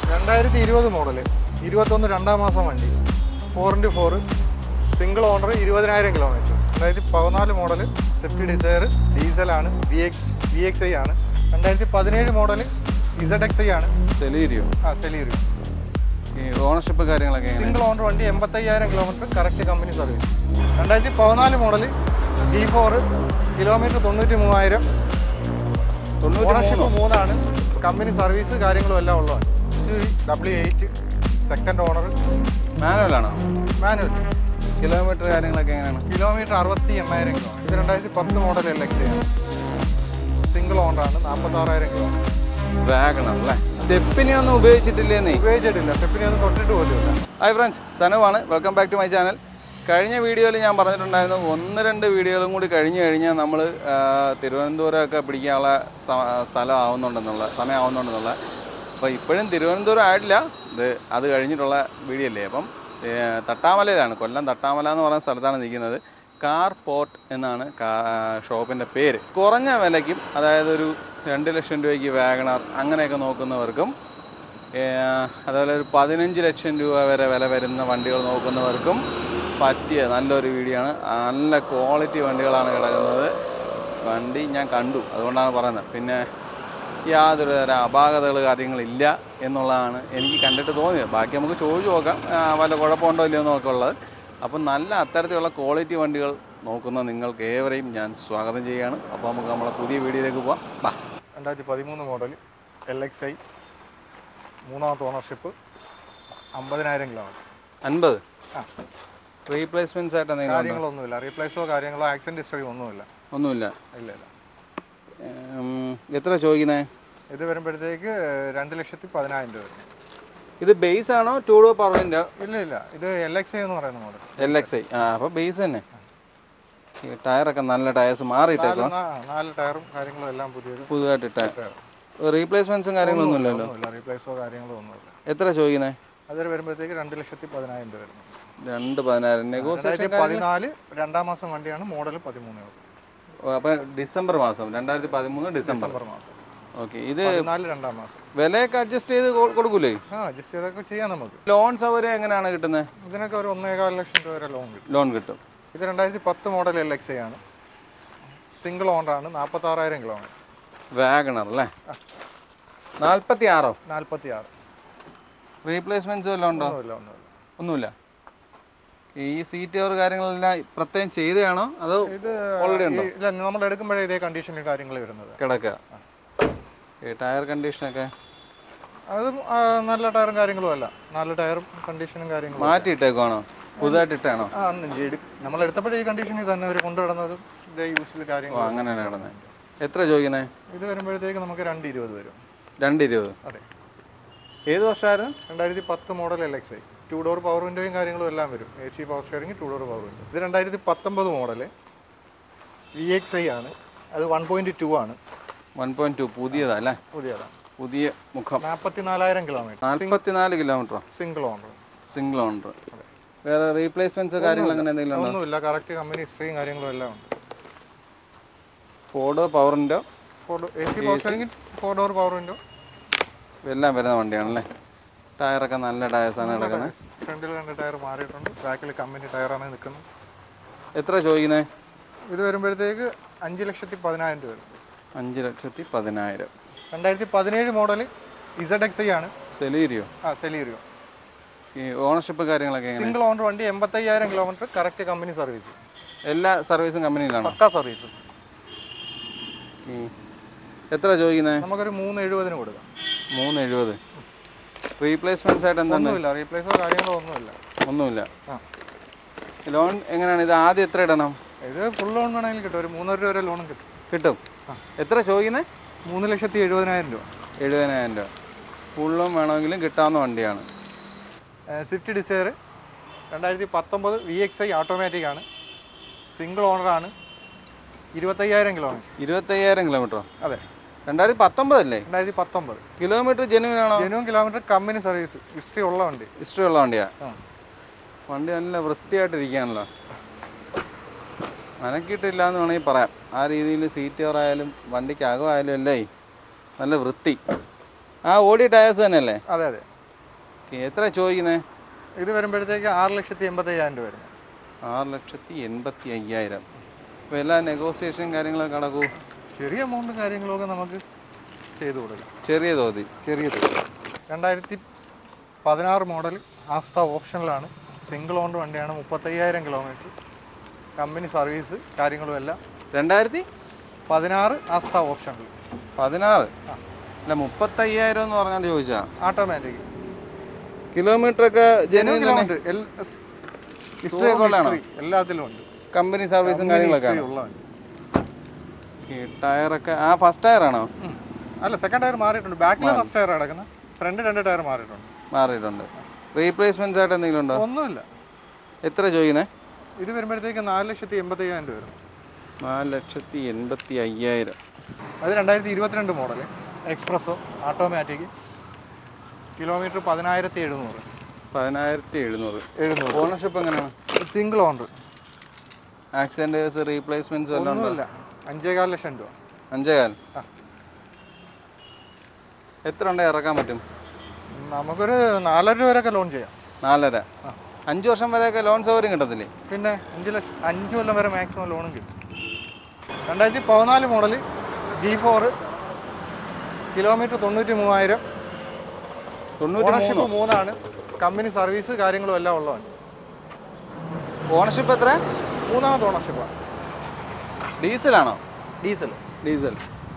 രണ്ടായിരത്തി ഇരുപത് മോഡല് ഇരുപത്തൊന്ന് രണ്ടാം മാസം വണ്ടി four into four single owner ഇരുപതിനായിരം കിലോമീറ്റർ രണ്ടായിരത്തി പതിനാല് മോഡൽ സ്വിഫ്റ്റ് ഡിസയർ ഡീസലാണ് V X V X I ആണ് രണ്ടായിരത്തി പതിനേഴ് മോഡൽ ഇസഡ് എക്സ് ഐ ആണ് സെലീരിയോ ആ സെലീരി ഈ ഓണർഷിപ്പ് കാര്യങ്ങളൊക്കെ എങ്ങനെ സിംഗിൾ ഓണർ വണ്ടി എൺപത്തയ്യായിരം കിലോമീറ്റർ കറക്റ്റ് കമ്പനി സർവീസ് രണ്ടായിരത്തി പതിനാല് മോഡൽ ഡി ഫോർ കിലോമീറ്റർ തൊണ്ണൂറ്റി മൂവായിരം തൊണ്ണൂറ്റി ഓണർഷിപ്പ് മൂന്നോ മൂന്നാണ് കമ്പനി സർവീസ് കാര്യങ്ങളും എല്ലാം ഉള്ളതാണ് ഡബ്ല്യു എയ്റ്റ് സെക്കൻഡ് ഓണർ മാനുവലാണോ മാനുവൽ കിലോമീറ്റർ കാര്യങ്ങളൊക്കെ എങ്ങനെയാണ് കിലോമീറ്റർ അറുപത്തി എണ്ണായിരം കിലോമീറ്റർ ഇത് രണ്ടായിരത്തി പത്ത് മോഡൽ എൽ എക്സ് ആണ് സിംഗിൾ ഓണറാണ് നാൽപ്പത്താറായിരം കിലോമീറ്റർ വാഗണർ അല്ലേ സ്റ്റെപ്പിനെ ഒന്നും ഉപയോഗിച്ചിട്ടില്ലേന്നേ ഉപയോഗിച്ചിട്ടില്ല സ്റ്റെപ്പിനെ ഒന്നും തൊട്ടിട്ട് പോലുമില്ല ഹായ് ഫ്രണ്ട്സ് സനുവാണ് welcome back to my channel കഴിഞ്ഞ വീഡിയോയിൽ ഞാൻ പറഞ്ഞിട്ടുണ്ടായിരുന്നു ഒന്ന് രണ്ട് വീഡിയോകളും കൂടി കഴിഞ്ഞ് കഴിഞ്ഞാൽ നമ്മൾ തിരുവനന്തപുരമൊക്കെ പിടിക്കാനുള്ള സ- സ്ഥലം ആവുന്നുണ്ടെന്നുള്ള സമയം ആവുന്നുണ്ടെന്നുള്ള അപ്പോൾ ഇപ്പോഴും തിരുവനന്തപുരം ആയിട്ടില്ല ഇത് അത് കഴിഞ്ഞിട്ടുള്ള വീഡിയോ അല്ലേ അപ്പം ഏ, തട്ടാമലയിലാണ് കൊല്ലം തട്ടാമല എന്ന് പറയുന്ന സ്ഥലത്താണ് നിൽക്കുന്നത് കാർ പോർട്ട് എന്നാണ് കാ ഷോപ്പിൻ്റെ പേര് കുറഞ്ഞ വിലയ്ക്കും അതായത് ഒരു രണ്ട് ലക്ഷം രൂപയ്ക്ക് വാഗണർ അങ്ങനെയൊക്കെ നോക്കുന്നവർക്കും ഏഹ് അതുപോലെ ഒരു പതിനഞ്ച് ലക്ഷം രൂപ വരെ വില വരുന്ന വണ്ടികൾ നോക്കുന്നവർക്കും പറ്റിയ നല്ലൊരു വീഡിയോ ആണ് നല്ല ക്വാളിറ്റി വണ്ടികളാണ് കിടക്കുന്നത് വണ്ടി ഞാൻ കണ്ടു അതുകൊണ്ടാണ് പറയുന്നത് പിന്നെ യാതൊരു തരം അപാകതകൾ കാര്യങ്ങളില്ല എന്നുള്ളതാണ് എനിക്ക് കണ്ടിട്ട് തോന്നിയത് ബാക്കി നമുക്ക് ചോദിച്ചു നോക്കാം ആ, വല്ല കുഴപ്പമുണ്ടോ ഇല്ലയോ എന്നൊക്കെ ഉള്ളത് അപ്പം നല്ല അത്തരത്തിലുള്ള ക്വാളിറ്റി വണ്ടികൾ നോക്കുന്ന നിങ്ങൾക്ക് ഏവരെയും ഞാൻ സ്വാഗതം ചെയ്യുകയാണ് അപ്പോൾ നമുക്ക് നമ്മളെ പുതിയ വീഡിയോയിലേക്ക് പോവാം ബാ രണ്ടായിരത്തി പതിമൂന്ന് മോഡൽ എൽ എക്സ് ഐ മൂന്നാമത്തെ ഓണർഷിപ്പ് അമ്പതിനായിരം കിലോമീറ്റർ അൻപത് ആ റീപ്ലേസ്മെൻറ്റ്സ് ആയിട്ട് എന്തെങ്കിലും ഉണ്ടോ? കാര്യങ്ങളൊന്നുമില്ല റീപ്ലേസോ കാര്യങ്ങളോ ആക്സിഡൻറ്റ് ഹിസ്റ്ററി ഒന്നുമില്ല ഒന്നുമില്ല ഇല്ല ഇല്ല ഉം, എത്ര ചോദിക്കുന്നേ ഇത് വരുമ്പോഴത്തേക്ക് രണ്ട് ലക്ഷത്തി പതിനായിരം രൂപ വരും ഇത് ബേസ് ആണോ ടൂ ഡോ പവറിൻ്റെ ഇല്ല ഇല്ല ഇത് എൽ എക്സ് ഐ എന്ന് പറയുന്ന മോഡൽ എൽ എക്സ് ഐ ആ അപ്പോൾ ബേസ് തന്നെ ഈ ടയറൊക്കെ നല്ല ടയേഴ്സ് മാറിയിട്ടേക്കോ നാല് ടയറും കാര്യങ്ങളും എല്ലാം പുതിയത് പുതുതായിട്ട് ഇട്ടേ റീപ്ലേസ്മെൻറ്റ്സും കാര്യങ്ങളൊന്നും ഇല്ലല്ലോ ഒന്നുമില്ല റീപ്ലേസോ കാര്യങ്ങളോ ഒന്നുമില്ല എത്ര ചോദിക്കുന്നേ അതിൽ വരുമ്പോഴത്തേക്ക് രണ്ട് ലക്ഷത്തി പതിനായിരം രൂപ വരുന്നു രണ്ട് പതിനായിരം നെഗോസിയേഷൻ രണ്ടായിരത്തി പതിനാല് രണ്ടാം മാസം വണ്ടിയാണ് മോഡൽ പതിമൂന്ന് അപ്പം ഡിസംബർ മാസം രണ്ടായിരത്തി പതിമൂന്ന് ഡിസംബർ ഡിസംബർ മാസം ഓക്കെ ഇത് പതിനാല് രണ്ടാം മാസം വിലയൊക്കെ അഡ്ജസ്റ്റ് ചെയ്ത് കൊ- കൊടുക്കൂലേ ആ അഡ്ജസ്റ്റ് ചെയ്തൊക്കെ ചെയ്യാം നമുക്ക് ലോൺ സൗകര്യം എങ്ങനെയാണ് കിട്ടുന്നത് ഇതിനൊക്കെ ഒരു ഒന്നേകാൽ ലക്ഷം രൂപ വരെ ലോൺ കിട്ടും ലോൺ കിട്ടും ഇത് രണ്ടായിരത്തി പത്ത് മോഡൽ എൽ എക്സ് ഐ ആണ് സിംഗിൾ ഓണറാണ് നാൽപ്പത്താറായിരം കിലോമീറ്റർ വാഗണർ അല്ലേ നാൽപ്പത്തി ആറോ നാൽപ്പത്തി ആറ് റീപ്ലേസ്മെൻറ്റ്സ് വല്ലതും ഉണ്ടോ ഒന്നുമില്ല ഒന്നുമില്ല ഒന്നുമില്ല ഈ സീറ്റ് കവർ കാര്യങ്ങളെല്ലാം പ്രത്യേകം ചെയ്തതാണോ അതോ ഇത് ഓൾറെഡി ഉണ്ടോ ഈ- ഇല്ല നമ്മൾ എടുക്കുമ്പോഴേ ഇതേ കണ്ടീഷനിൽ കാര്യങ്ങൾ വരുന്നത് കിടക്കുക ഈ ടയർ കണ്ടീഷനൊക്കെ അതും ആ, നല്ല ടയറും കാര്യങ്ങളും അല്ല നല്ല ടയറും കണ്ടീഷനും കാര്യങ്ങളും മാറ്റിയിട്ടേക്കുവാണോ പുതുതായിട്ട് ഇട്ടാണോ ആ നമ്മൾ എടുത്തപ്പോഴേ ഈ കണ്ടീഷനിൽ തന്നെ അവർ കൊണ്ടുവരുന്നതും ഇതേ യൂസിൽ ഓ കാര്യങ്ങൾ അങ്ങനെയാണ് കിടന്നത് എത്ര ചോദിക്കുന്നത് ഇത് വരുമ്പോഴത്തേക്ക് നമുക്ക് രണ്ട് ഇരുപത് വരും രണ്ട് ഇരുപത് അതെ ഏത് വർഷമായിരുന്നു രണ്ടായിരത്തി പത്ത് model L X I two door power വിൻഡോയും കാര്യങ്ങളും എല്ലാം വരും A C power steering two door power window ഇത് രണ്ടായിരത്തി പത്തൊമ്പത് മോഡൽ വി എക്സ് ഐ ആണ് അത് വൺ പോയിന്റ് ടു ആണ് വൺ പോയിന്റ് ടു പുതിയതാ അല്ലേ പുതിയതാണ് പുതിയ മുഖം നാൽപ്പത്തി നാലായിരം കിലോമീറ്റർ നാൽപ്പത്തിനാല് കിലോമീറ്ററോ സിംഗിൾ ഓണർ സിംഗിൾ ഓണർ വേറെ റീപ്ലേസ്മെന്റ്സ് കാര്യങ്ങൾ അങ്ങനെ എന്തെങ്കിലും ഉണ്ടോ ഒന്നുമില്ല കറക്റ്റ് കമ്പനി ഹിസ്റ്ററിയും കാര്യങ്ങളും എല്ലാം ഉണ്ട് ഫോർഡ് പവറിൻ്റെ four A C power steering four door power window എല്ലാം വരുന്ന വണ്ടിയാണല്ലേ ടയറൊക്കെ നല്ല ടയേഴ്സാണ് കിടക്കുന്നത് ഫ്രണ്ടിൽ രണ്ട് ടയർ മാറിയിട്ടുണ്ട് ബാക്കിൽ കമ്പനി ടയറാണ് നിൽക്കുന്നത് എത്ര ചോദിക്കുന്നത് ഇത് വരുമ്പോഴത്തേക്ക് അഞ്ച് ലക്ഷത്തി പതിനായിരം രൂപ വരും അഞ്ച് ലക്ഷത്തി പതിനായിരം രണ്ടായിരത്തി പതിനേഴ് മോഡൽ ഇസഡ് എക്സ് ഐ ആണ് സെലീരിയോ ആ സെലീരിയോ ഈ ഓണർഷിപ്പ് കാര്യങ്ങളൊക്കെ എങ്ങനെ സിംഗിൾ ഓണർ വണ്ടി എൺപത്തയ്യായിരം കിലോമീറ്റർ കറക്റ്റ് കമ്പനി സർവീസ് എല്ലാ സർവീസും കമ്പനിയിലാണോ പക്കാ സർവീസ് ഈ എത്ര ചോദിക്കുന്നത് നമുക്കൊരു മൂന്ന് എഴുപതിന് കൊടുക്കാം മൂന്ന് എഴുപത് റീപ്ലേസ്മെന്റ്സ് ആയിട്ട് എന്താണ് ഒന്നുമില്ല റീപ്ലേസോ കാര്യങ്ങളോ ഒന്നുമില്ല ഒന്നുമില്ല ആ ലോൺ എങ്ങനെയാണ് ഇത് ആദ്യം എത്ര ഇടണം ഇത് ഫുൾ ലോൺ വേണമെങ്കിൽ കിട്ടും ഒരു മൂന്നര രൂപ വരെ ലോണും കിട്ടും കിട്ടും എത്ര ചോദിക്കുന്നത് മൂന്ന് ലക്ഷത്തി എഴുപതിനായിരം രൂപ എഴുപതിനായിരം രൂപ ഫുൾ ലോൺ വേണമെങ്കിലും കിട്ടാവുന്ന വണ്ടിയാണ് സ്വിഫ്റ്റ് ഡിസയർ രണ്ടായിരത്തി പത്തൊമ്പത് വി എക്സ് ഐ ഓട്ടോമാറ്റിക് ആണ് സിംഗിൾ ഓണറാണ് ഇരുപത്തയ്യായിരം കിലോമീറ്റർ ഇരുപത്തയ്യായിരം കിലോമീറ്ററോ അതെ രണ്ടായിരത്തി പത്തൊമ്പതല്ലേ രണ്ടായിരത്തി പത്തൊമ്പത് കിലോമീറ്റർ ജെനുവിൻ ആണോ genuine kilometre company service history ഉള്ള വണ്ടി ഹിസ്റ്ററി ഉള്ള വണ്ടിയാ ആ വണ്ടി നല്ല വൃത്തിയായിട്ടിരിക്കുകയാണല്ലോ മനക്കിയിട്ടില്ല എന്ന് വേണമെങ്കിൽ പറയാം ആ രീതിയിൽ സീറ്റ് കവറായാലും വണ്ടിക്ക് അകമായാലും അല്ലേ നല്ല വൃത്തി ആ ഓടിയ ടയേഴ്സ് തന്നെയല്ലേ അതെ അതെ ഓക്കെ എത്ര ചോദിക്കുന്നത് ഇത് വരുമ്പോഴത്തേക്ക് ആറ് ലക്ഷത്തി എൺപത്തയ്യായിരം രൂപ വരും ആറ് ലക്ഷത്തി എൺപത്തി അയ്യായിരം അപ്പോൾ എല്ലാ നെഗോസിയേഷനും കാര്യങ്ങളൊക്കെ നടക്കൂ ചെറിയ എമൗണ്ട് കാര്യങ്ങളൊക്കെ നമുക്ക് ചെയ്തു കൊടുക്കാം ചെറിയ തോതിൽ ചെറിയ തുക രണ്ടായിരത്തി പതിനാറ് മോഡൽ ആസ്ത ഓപ്ഷനിലാണ് സിംഗിൾ ഓണർ വണ്ടിയാണ് മുപ്പത്തയ്യായിരം കിലോമീറ്റർ കമ്പനി സർവീസ് കാര്യങ്ങളും എല്ലാം രണ്ടായിരത്തി പതിനാറ് ആസ്ത ഓപ്ഷനിൽ പതിനാറ് അല്ല മുപ്പത്തയ്യായിരം എന്ന് പറഞ്ഞാൽ ചോദിച്ചാ ഓട്ടോമാറ്റിക് കിലോമീറ്റർ ഒക്കെ ജനുവിൻ തന്നെ ഉണ്ട് ഹിസ്റ്ററി ഒക്കെ ഉള്ളതാണോ എല്ലാത്തിലും ഉണ്ട് കമ്പനി സർവീസും കാര്യങ്ങളൊക്കെ history ആണോ ഉള്ള വണ്ടി. ഈ ടയറൊക്കെ ആ ഫസ്റ്റ് ടയറാണോ ഉം. അല്ല സെക്കൻഡ് ടയർ മാറിയിട്ടുണ്ട് ബാക്കിൽ ഫസ്റ്റ് ടയർ കിടക്കുന്നത് ഫ്രണ്ട് രണ്ട് ടയർ മാറിയിട്ടുണ്ട് മാറിയിട്ടുണ്ട് റീപ്ലേസ്മെന്റ്സ് ആയിട്ട് എന്തെങ്കിലും ഉണ്ടോ ഒന്നുമില്ല എത്ര ചോദിക്കുന്നത് ഇത് വരുമ്പോഴത്തേക്ക് നാല് ലക്ഷത്തി എൺപത്തി അയ്യായിരം രൂപ വരും നാല് ലക്ഷത്തി എൺപത്തി അയ്യായിരം അത് രണ്ടായിരത്തി ഇരുപത്തിരണ്ട് മോഡൽ എക്സ്പ്രസ്സോ ഓട്ടോമാറ്റിക് കിലോമീറ്റർ പതിനായിരത്തി എഴുന്നൂറ് പതിനായിരത്തി എഴുന്നൂറ് എഴുന്നൂറ് ഓണർഷിപ്പ് എങ്ങനെയാണ് സിംഗിൾ ഓണർ ആക്സിഡൻറ്റേഴ്സ് റീപ്ലേസ്മെന്റ്സ് വല്ലതും ഉണ്ടോ ഒന്നുമില്ല അഞ്ചേകാൽ ലക്ഷം രൂപ അഞ്ചേകാൽ ആ. എത്ര ഉണ്ട് ഇറക്കാൻ പറ്റും നമുക്കൊരു നാലര രൂപ വരെയൊക്കെ ലോൺ ചെയ്യാം നാലര അഞ്ച് വർഷം വരെയൊക്കെ ലോൺ സൗകര്യം കിട്ടത്തില്ലേ പിന്നെ അഞ്ച് ലക്ഷം അഞ്ച് കൊല്ലം വരെ മാക്സിമം ലോണും കിട്ടും രണ്ടായിരത്തി പതിനാല് മോഡൽ ജി ഫോറ് കിലോമീറ്റർ തൊണ്ണൂറ്റി മൂവായിരം തൊണ്ണൂറ്റി ഓണർഷിപ്പ് മൂന്നാണ് കമ്പനി സർവീസ് കാര്യങ്ങളും എല്ലാം ഉള്ളതാണ് ഓണർഷിപ്പ് എത്ര മൂന്നാമത്തെ ഓണർഷിപ്പാണ് ഡീസലാണോ ഡീസൽ ഡീസൽ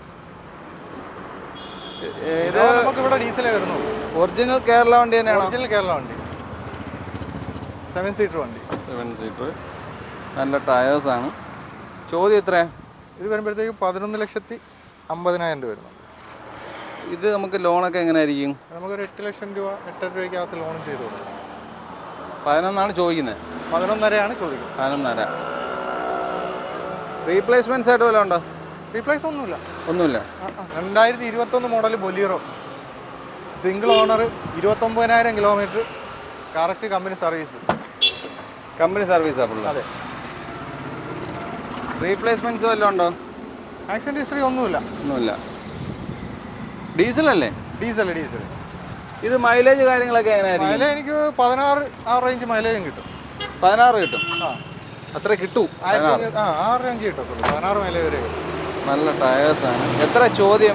ഇത് നമുക്ക് ഇവിടെ ഡീസലേ വരുന്നുള്ളൂ ഒറിജിനൽ കേരള വണ്ടി തന്നെയാണോ ഒറിജിനൽ കേരള വണ്ടി സെവൻ സീറ്റർ വണ്ടി സെവൻ സീറ്റർ നല്ല ടയേഴ്സ് ആണ് ചോദ്യം എത്രയാ ഇത് വരുമ്പോഴത്തേക്ക് പതിനൊന്ന് ലക്ഷത്തി അമ്പതിനായിരം രൂപ വരുന്നുണ്ട് ഇത് നമുക്ക് ലോണൊക്കെ എങ്ങനെ ആയിരിക്കും നമുക്കൊരു എട്ട് ലക്ഷം രൂപ എട്ടര രൂപയ്ക്കകത്ത് ലോൺ ചെയ്ത് കൊടുക്കും പതിനൊന്നാണ് ചോദിക്കുന്നത് പതിനൊന്നരയാണ് ചോദിക്കുന്നത് പതിനൊന്നര റീപ്ലേസ്മെന്റ്സ് ആയിട്ട് വല്ലതും ഉണ്ടോ റീപ്ലേസ് ഒന്നുമില്ല ഒന്നുമില്ല ആ, ആ. രണ്ടായിരത്തി ഇരുപത്തൊന്ന് മോഡൽ ബൊലീറോ സിംഗിൾ ഓണർ ഇരുപത്തൊമ്പതിനായിരം kilometre correct company service company സർവീസാണ് ഫുള്ള് അതെ റീപ്ലേസ്മെന്റ്സ് വല്ലതും ഉണ്ടോ ആക്സിഡന്റ് ഹിസ്റ്ററി ഒന്നുമില്ല ഒന്നുമില്ല ഡീസൽ അല്ലേ ഡീസൽ ഡീസൽ ഇത് മൈലേജ് കാര്യങ്ങളൊക്കെ എങ്ങനെയായിരിക്കും മൈലേജ് എനിക്ക് പതിനാറ് ആ റേഞ്ച് മൈലേജും കിട്ടും പതിനാറ് കിട്ടും ആ അത്ര കിട്ടൂ ആയിരത്തി ആ ആ റേഞ്ച് കിട്ടത്തുള്ളൂ പതിനാറ് മൈലേജ് വരെ കിട്ടും നല്ല ടയേഴ്സ് ആണ് എത്ര ചോദ്യം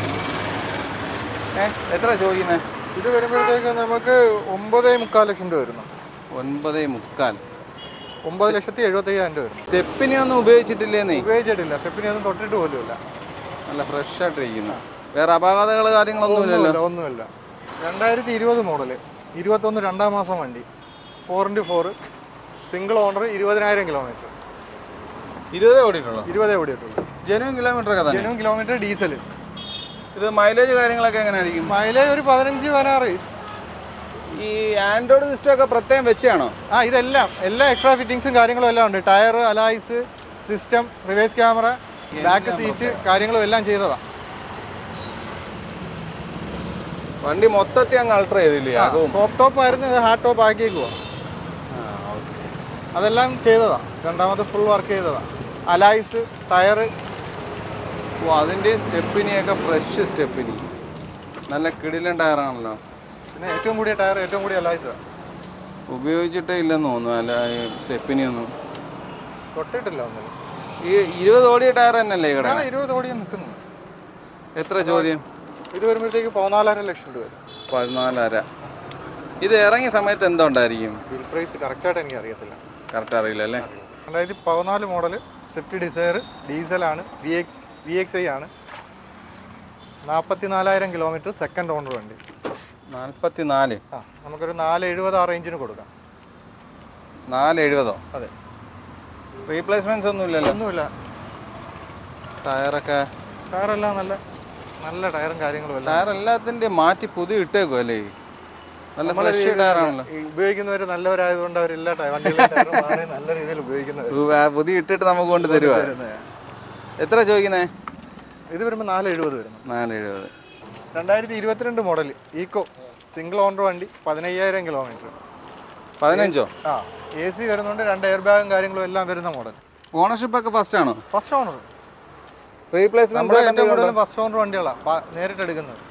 ഏ എത്ര ചോദിക്കുന്നത് ഇത് വരുമ്പോഴത്തേക്ക് നമുക്ക് ഒമ്പതേ മുക്കാൽ ലക്ഷം രൂപ വരുന്നു ഒൻപതേ മുക്കാൽ ഒമ്പത് ലക്ഷത്തി എഴുപത്തയ്യായിരം രൂപ വരുന്നു സ്റ്റെപ്പിനെ ഒന്നും ഉപയോഗിച്ചിട്ടില്ലേന്നേ ഉപയോഗിച്ചിട്ടില്ല സ്റ്റെപ്പിനെ ഒന്നും തൊട്ടിട്ട് പോലുമില്ല നല്ല ഫ്രഷ് ആയിട്ടിരിക്കുന്നു വേറെ അപകടങ്ങൾ കാര്യങ്ങളൊന്നുമില്ലല്ലോ ഒന്നുമില്ല ഒന്നുമില്ല രണ്ടായിരത്തി ഇരുപത് മോഡല് ഇരുപത്തൊന്ന് രണ്ടാം മാസം വണ്ടി four into four single owner ഇരുപതിനായിരം കിലോമീറ്റർ ഇരുപതേ ഓടിയിട്ടുള്ളൂ ഇരുപതേ ഓടിയിട്ടുള്ളൂ ജനുവൻ കിലോമീറ്റർ ഒക്കെ തന്നെ ജനുവൻ കിലോമീറ്റർ ഡീസൽ ഇത് മൈലേജ് കാര്യങ്ങളൊക്കെ എങ്ങനെയായിരിക്കും മൈലേജ് ഒരു പതിനഞ്ച് പതിനാറ് ഈ ആൻഡ്രോയിഡ് സിസ്റ്റം ഒക്കെ പ്രത്യേകം വെച്ചാണോ ആ ഇതെല്ലാം എല്ലാ എക്സ്ട്രാ ഫിറ്റിങ്സും കാര്യങ്ങളും എല്ലാം ഉണ്ട് tyre alloys system reverse camera back seat കാര്യങ്ങളും എല്ലാം ചെയ്തതാ വണ്ടി മൊത്തത്തിൽ അങ്ങ് അൾട്ടർ ചെയ്തില്ലേ അതും സോഫ്റ്റ് ടോപ്പ് ആയിരുന്നു ഇത് ഹാർഡ് ടോപ്പ് ആക്കിയേക്കുവാ അതെല്ലാം ചെയ്തതാ രണ്ടാമത്തെ ഫുൾ വർക്ക് ചെയ്തതാ അലായ്സ് ടയർ ഓ അതിൻ്റെ സ്റ്റെപ്പിനിയൊക്കെ ഫ്രഷ് സ്റ്റെപ്പിനി നല്ല കിടിലൻ ടയറാണല്ലോ പിന്നെ ഏറ്റവും കൂടിയ ടയർ ഏറ്റവും കൂടിയ അലായ്സ് ഉപയോഗിച്ചിട്ടേ ഇല്ലെന്ന് തോന്നുന്നു അല്ല സ്റ്റെപ്പിനി ഒന്നും തൊട്ടിട്ടില്ല ഒന്നും ഈ ഇരുപത് ഓടിയ ടയർ തന്നെയല്ലേ ഈ കട ഞാൻ ഇരുപത് കോടിയും നിൽക്കുന്നു എത്ര ചോദ്യം ഇത് വരുമ്പോഴത്തേക്ക് പതിനാലര ലക്ഷം രൂപ വരും പതിനാലര ഇത് ഇറങ്ങിയ സമയത്ത് എന്തോ ഉണ്ടായിരിക്കും ബിൽ പ്രൈസ് കറക്റ്റായിട്ട് എനിക്ക് അറിയത്തില്ല കറക്റ്റ് അറിയില്ല അല്ലേ രണ്ടായിരത്തി പതിനാല് മോഡൽ സ്വിഫ്റ്റ് ഡിസയർ ഡീസലാണ് V X V X I ആണ് നാൽപ്പത്തി നാലായിരം കിലോമീറ്റർ സെക്കൻഡ് ഓണർ വണ്ടി നാൽപ്പത്തി നാല് ആ നമുക്കൊരു നാല് എഴുപത് ആ റേഞ്ചിന് കൊടുക്കാം നാല് എഴുപതോ അതെ റീപ്ലേസ്മെന്റ്സ് ഒന്നും ഇല്ലല്ലോ ഒന്നുമില്ല ടയറൊക്കെ ടയറെല്ലാം നല്ല നല്ല ടയറും കാര്യങ്ങളും എല്ലാം ടയർ എല്ലാത്തിൻ്റെ മാറ്റി പുതിയ ഇട്ടേക്കും അല്ലേ നല്ല ഫ്രഷ് ടയറാണല്ലോ ഈ ഉപയോഗിക്കുന്നവർ നല്ലവരായതുകൊണ്ട് അവരെല്ലാ ടയർ വണ്ടിയിലെ ടയറും വളരെ നല്ല രീതിയിൽ ഉപയോഗിക്കുന്നവർ ഉവ്വ് ആ പുതിയ ഇട്ടിട്ട് നമുക്ക് കൊണ്ട് തരുവാ എത്ര ചോദിക്കുന്നേ ഇത് വരുമ്പോൾ നാല് എഴുപത് വരുന്നു നാല് എഴുപത് രണ്ടായിരത്തി ഇരുപത്തിരണ്ട് മോഡൽ ഈക്കോ സിംഗിൾ ഓണർ വണ്ടി പതിനയ്യായിരം കിലോമീറ്റർ പതിനഞ്ചോ ആ എ സി വരുന്നുണ്ട് രണ്ട് എയർ ബാഗും കാര്യങ്ങളും എല്ലാം വരുന്ന മോഡൽ ഓണർഷിപ്പ് ഒക്കെ ഫസ്റ്റ് ആണോ ഫസ്റ്റ് ഓണർ റീപ്ലേസ്മെന്റ് നമ്മുടെ ഏറ്റവും കൂടുതൽ ഫസ്റ്റ് ഓണർ വണ്ടികളാണ് നേരിട്ട് എടുക്കുന്നത്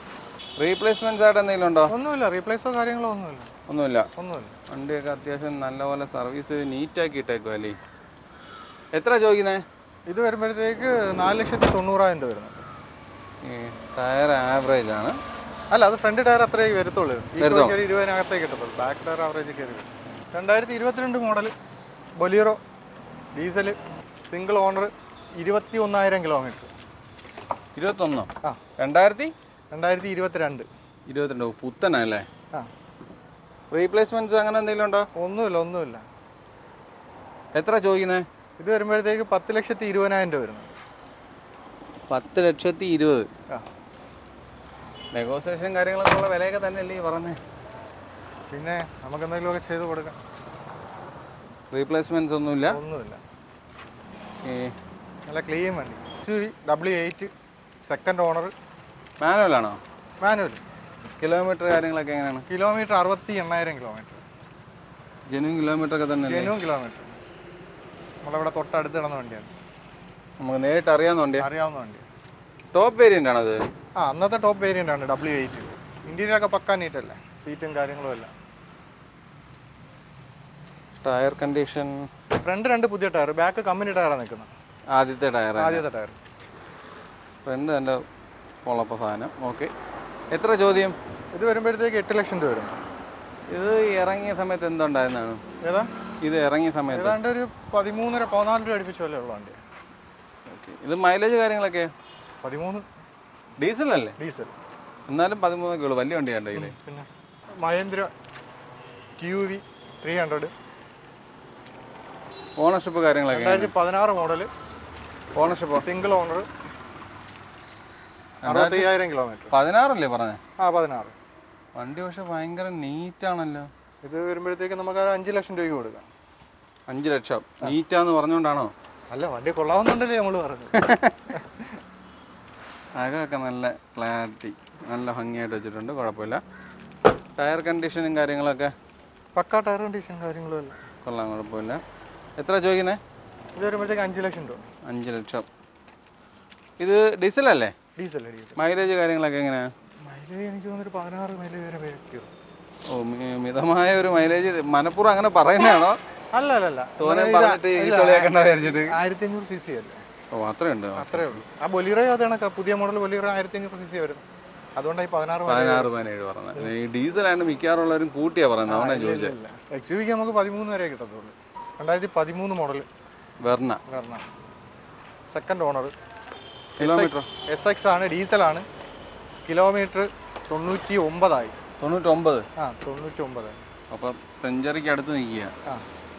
റീപ്ലേസ്മെൻറ്റ്സ് ആയിട്ട് എന്തെങ്കിലും ഉണ്ടോ ഒന്നുമില്ല റീപ്ലേസോ കാര്യങ്ങളോ ഒന്നുമില്ല ഒന്നുമില്ല ഒന്നുമില്ല വണ്ടിയൊക്കെ അത്യാവശ്യം നല്ലപോലെ സർവീസ് നീറ്റാക്കി ഇട്ടേക്കും അല്ലേ എത്ര ചോദിക്കുന്നത് ഇത് വരുമ്പോഴത്തേക്ക് നാല് ലക്ഷത്തി തൊണ്ണൂറായിരം രൂപ വരുന്നത് ഈ ടയർ ആവറേജ് ആണ് അല്ല അത് ഫ്രണ്ട് ടയർ അത്രേ വരത്തുള്ളൂ ഈ വരുത്തോ? ഒരു ഇരുപതിനകത്തേക്ക് കിട്ടത്തുള്ളൂ ബാക്ക് ടയർ ആവറേജ് കയറി വരും രണ്ടായിരത്തി ഇരുപത്തിരണ്ട് model Bolero diesel single owner ഇരുപത്തി ഒന്നായിരം കിലോമീറ്റർ ഇരുപത്തൊന്നോ ആ രണ്ടായിരത്തി രണ്ടായിരത്തി ഇരുപത്തിരണ്ട് ഇരുപത്തിരണ്ട് ഓ, പുത്തനല്ലേ ആ റീപ്ലേസ്മെൻറ്റ്സ് അങ്ങനെ എന്തെങ്കിലും ഉണ്ടോ ഒന്നുമില്ല ഒന്നുമില്ല എത്ര ചോദിക്കുന്നത് ഇത് വരുമ്പോഴത്തേക്ക് പത്ത് ലക്ഷത്തി ഇരുപതിനായിരം രൂപ വരുന്നത് പത്ത് ലക്ഷത്തി ഇരുപത് ആ നെഗോസിയേഷൻ കാര്യങ്ങളൊക്കെ ഉള്ള വിലയൊക്കെ തന്നെയല്ലേ ഈ പറഞ്ഞത് പിന്നെ നമുക്ക് എന്തെങ്കിലുമൊക്കെ ചെയ്ത് കൊടുക്കാം റീപ്ലേസ്മെൻറ്റ്സ് ഒന്നുമില്ല ഒന്നുമില്ല ഈ നല്ല ക്ലീൻ വണ്ടി X W eight second owner മാനുവലാണോ മാനുവൽ കിലോമീറ്റർ കാര്യങ്ങളൊക്കെ എങ്ങനെയാണ് കിലോമീറ്റർ അറുപത്തി എണ്ണായിരം കിലോമീറ്റർ ജെന്യൂൻ കിലോമീറ്റർ ഒക്കെ തന്നെ ജനുവൻ കിലോമീറ്റർ നമ്മളിവിടെ തൊട്ടടുത്ത് കിടന്ന വണ്ടിയാണ് നമുക്ക് നേരിട്ട് അറിയാവുന്ന വണ്ടിയാ അറിയാവുന്ന വണ്ടി ടോപ്പ് വേരിയൻ്റ് ആണത് ആ അന്നത്തെ ടോപ്പ് വേരിയൻ്റ് ആണ് ഡബ്ല്യു എയ്റ്റ് ഇന്റീരിയറൊക്കെ പക്കാ നീറ്റല്ലേ സീറ്റും കാര്യങ്ങളും എല്ലാം ടയർ കണ്ടീഷൻ ഫ്രണ്ട് രണ്ട് പുതിയ ടയർ ബാക്ക് കമ്പനി ടയറാണ് നിൽക്കുന്നത് ആദ്യത്തെ ടയർ ആദ്യത്തെ ടയർ ഫ്രണ്ട് എൻ്റെ പൊളപ്പ സാധനം ഓക്കെ എത്ര ചോദ്യം ഇത് വരുമ്പോഴത്തേക്ക് എട്ട് ലക്ഷം രൂപ വരും ഇത് ഇറങ്ങിയ സമയത്ത് എന്തുണ്ടായിരുന്നാണ് ഏതാ ഇത് ഇറങ്ങിയ സമയത്ത് ഏതാണ്ട് ഒരു പതിമൂന്നര പതിനാല് രൂപ അടുപ്പിച്ചല്ലേ ഉള്ള വണ്ടി ഓക്കെ ഇത് മൈലേജ് കാര്യങ്ങളൊക്കെ പതിമൂന്ന് ഡീസലല്ലേ ഡീസൽ എന്നാലും പതിമൂന്നൊക്കെ ഉള്ളൂ വലിയ വണ്ടിയാണ് കയ്യിൽ പിന്നെ Mahindra Q V three hundred ownership കാര്യങ്ങളൊക്കെ രണ്ടായിരത്തി പതിനാറ് മോഡൽ ഓണർഷിപ്പ് സിംഗിൾ ഓണർ അറുപത്തയ്യായിരം കിലോമീറ്റർ പതിനാറല്ലേ പറഞ്ഞത് ആ പതിനാറ് വണ്ടി പക്ഷെ ഭയങ്കര നീറ്റാണല്ലോ ഇത് വരുമ്പോഴത്തേക്ക് നമുക്ക് ഒരു അഞ്ച് ലക്ഷം രൂപയ്ക്ക് കൊടുക്കാം അഞ്ച് ലക്ഷം നീറ്റാന്ന് പറഞ്ഞുകൊണ്ടാണോ അല്ല വണ്ടി കൊള്ളാവുന്നുണ്ടല്ലേ നമ്മൾ പറഞ്ഞത് അകമൊക്കെ നല്ല ക്ലാരിറ്റി നല്ല ഭംഗിയായിട്ട് വെച്ചിട്ടുണ്ട് കുഴപ്പമില്ല ടയർ കണ്ടീഷനും കാര്യങ്ങളൊക്കെ പക്കാ ടയർ കണ്ടീഷൻ കാര്യങ്ങളും എല്ലാം കൊള്ളാം കുഴപ്പമില്ല എത്ര ചോദിക്കുന്നത് ഇത് വരുമ്പോഴത്തേക്ക് അഞ്ച് ലക്ഷം രൂപ അഞ്ച് ലക്ഷം ഇത് ഡീസലല്ലേ ഡീസൽ ഡീസൽ മൈലേജ് കാര്യങ്ങളൊക്കെ എങ്ങനെയാ മൈലേജ് എനിക്ക് തോന്നുന്നൊരു പതിനാറ് മൈലേജ് വരെ വയ്ക്കും ഓ മി- മിതമായ ഒരു മൈലേജ് മനഃപൂർവ്വം അങ്ങനെ പറയുന്നതാണോ അല്ല അല്ല അല്ല തോനെ പറഞ്ഞിട്ട് ഈ തൊളിയാക്കണ്ട വിചാരിച്ചിട്ട് ആയിരത്തി അഞ്ഞൂറ് സി സി അല്ലേ ഓ അത്രയുണ്ട് അത്രേ ഉള്ളൂ ആ ബൊലീറോ അത് കണക്കാ പുതിയ മോഡൽ ബൊലീറോ ആയിരത്തി അഞ്ഞൂറ് സി സി വരുന്നത് അതുകൊണ്ടാണ് ഈ പതിനാറ് പതിനാറ് പതിനേഴ് പറഞ്ഞത് ഈ ഡീസലായിട്ട് മിക്കവാറുള്ളവരും കൂട്ടിയാ പറയുന്നത് അതുകൊണ്ടാണ് ചോദിച്ചത് എക്സ് യു വിക്ക് നമുക്ക് പതിമൂന്ന് വരെ കിട്ടത്തുള്ളൂ രണ്ടായിരത്തി പതിമൂന്ന് മോഡൽ വെർണ കാരണം second owner kilometre S X ആണ് ഡീസലാണ് കിലോമീറ്റർ തൊണ്ണൂറ്റി ഒമ്പതായി തൊണ്ണൂറ്റൊമ്പത് ആ തൊണ്ണൂറ്റി ഒമ്പതായി അപ്പം സെഞ്ചുറിക്ക് അടുത്ത് നിൽക്കുക ആ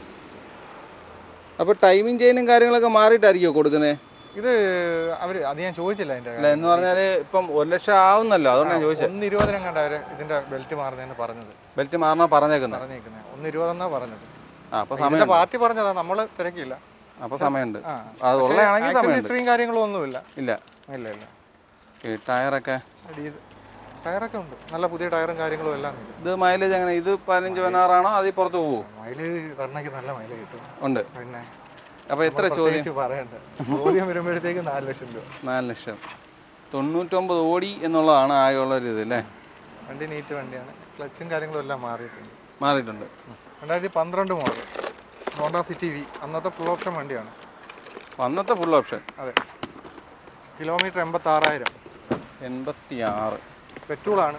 അപ്പോൾ ടൈമിംഗ് ചെയിനും കാര്യങ്ങളൊക്കെ മാറിയിട്ടായിരിക്കുമോ കൊടുക്കുന്നത് ഇത് അവർ അത് ഞാൻ ചോദിച്ചില്ല അതിൻ്റെ അല്ല എന്ന് പറഞ്ഞാൽ ഇപ്പം ഒരു ലക്ഷം ആവുന്നല്ലോ അതുകൊണ്ടാണ് ഞാൻ ചോദിച്ചത് ഒന്ന് ഇരുപതിനും കണ്ട അവർ ഇതിന്റെ ബെൽറ്റ് മാറുന്നതെന്ന് പറഞ്ഞത് ബെൽറ്റ് മാറണോ പറഞ്ഞേക്കുന്നത് പറഞ്ഞേക്കുന്നത് ഒന്ന് ഇരുപതെന്നാ പറഞ്ഞത് ആ അപ്പോൾ സമയം ഇതിന്റെ പാർട്ടി പറഞ്ഞതാ നമ്മള് തിരക്കില്ല അപ്പോൾ സമയമുണ്ട് ആ അത് ഉള്ളതാണെങ്കിൽ സമയമുണ്ട് ഹിസ്റ്ററിയും കാര്യങ്ങളും ഒന്നുമില്ല ഇല്ല ഇല്ല ഇല്ല ഈ ടയറൊക്കെ ഡീസൽ ടയറൊക്കെ ഉണ്ട് നല്ല പുതിയ ടയറും കാര്യങ്ങളും എല്ലാം ഉണ്ട് ഇത് മൈലേജ് എങ്ങനെ ഇത് പതിനഞ്ച് പതിനാറാണോ അതിൽ പുറത്ത് പോവോ മൈലേജ് പറഞ്ഞേക്ക് നല്ല മൈലേജ് കിട്ടും ഉണ്ട് പിന്നെ അപ്പോൾ എത്ര ചോദ്യം പ്രത്യേകിച്ച് പറയണ്ട ചോദ്യം വരുമ്പോഴത്തേക്ക് നാല് ലക്ഷം രൂപ നാല് ലക്ഷം തൊണ്ണൂറ്റൊമ്പത് ഓടി എന്നുള്ളതാണ് ആകെയുള്ള ഒരു ഇത് അല്ലേ വണ്ടി നീറ്റ് വണ്ടിയാണ് ക്ലച്ചും കാര്യങ്ങളും എല്ലാം മാറിയിട്ടുണ്ട് മാറിയിട്ടുണ്ട് രണ്ടായിരത്തി പന്ത്രണ്ട് മോഡൽ ഹോണ്ട സിറ്റി വി അന്നത്തെ ഫുൾ ഓപ്ഷൻ വണ്ടിയാണ് അന്നത്തെ ഫുൾ ഓപ്ഷൻ അതെ കിലോമീറ്റർ എൺപത്തി ആറായിരം എൺപത്തി ആറ് പെട്രോളാണ്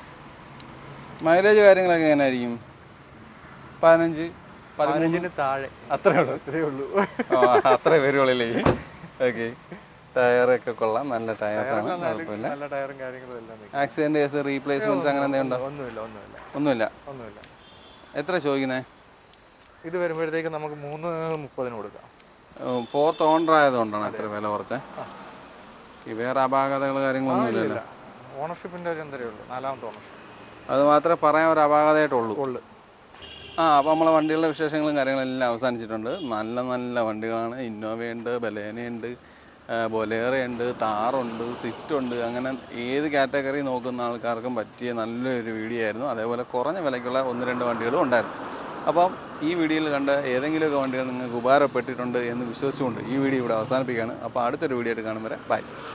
മൈലേജ് കാര്യങ്ങളൊക്കെ എങ്ങനെ ആയിരിക്കും പതിനഞ്ച് പതിമൂന്ന് പതിനഞ്ചിന് താഴെ അത്രേ ഉള്ളൂ അത്രേ ഉള്ളൂ ആ, അത്രേ വരുവുള്ളൂ ഓക്കെ ടയറൊക്കെ കൊള്ളാം നല്ല ടയേഴ്സാണ് കുഴപ്പമില്ല നല്ല ടയറും കാര്യങ്ങളും എല്ലാം നിൽക്കും. ആക്സിഡന്റ് കേസ് റീപ്ലേസ്മെന്റ്സ് അങ്ങനെ എന്തെങ്കിലും ഉണ്ടോ ഒന്നുമില്ല ഒന്നുമില്ല ഒന്നുമില്ല ഒന്നുമില്ല എത്ര ചോദിക്കുന്നത് ഇത് വരുമ്പോഴത്തേക്ക് നമുക്ക് മൂന്ന് മുപ്പതിന് കൊടുക്കാം ഫോർത്ത് ഓണർ ആയതുകൊണ്ടാണ് എത്ര വില കുറച്ച് ഈ വേറെ അപാകതകൾ കാര്യങ്ങളൊന്നും ഇല്ലല്ലോ ഇല്ല ഓണർഷിപ്പിന്റെ ഒരു എന്തരേ ഉള്ളൂ നാലാമത്തെ ഓണർഷിപ്പ് അത് മാത്രമേ പറയാൻ ഒരു അപാകതയായിട്ടുള്ളൂ ഉള്ളു ആ അപ്പോൾ നമ്മളെ വണ്ടികളുടെ വിശേഷങ്ങളും കാര്യങ്ങളും എല്ലാം അവസാനിച്ചിട്ടുണ്ട് നല്ല നല്ല വണ്ടികളാണ് ഇന്നോവയുണ്ട് ബലേനയുണ്ട് ബൊലേറയുണ്ട് താറുണ്ട് സ്വിഫ്റ്റ് ഉണ്ട് അങ്ങനെ ഏത് കാറ്റഗറി നോക്കുന്ന ആൾക്കാർക്കും പറ്റിയ നല്ലൊരു വീഡിയോ ആയിരുന്നു അതേപോലെ കുറഞ്ഞ വിലയ്ക്കുള്ള ഒന്ന് രണ്ട് വണ്ടികളും ഉണ്ടായിരുന്നു അപ്പം ഈ വീഡിയോയിൽ കണ്ട ഏതെങ്കിലുമൊക്കെ വണ്ടികൾ നിങ്ങൾക്ക് ഉപകാരപ്പെട്ടിട്ടുണ്ട് എന്ന് വിശ്വസിച്ചുകൊണ്ട് ഈ വീഡിയോ ഇവിടെ അവസാനിപ്പിക്കുകയാണ് അപ്പോൾ അടുത്തൊരു വീഡിയോ ആയിട്ട് കാണും വരെ ബൈ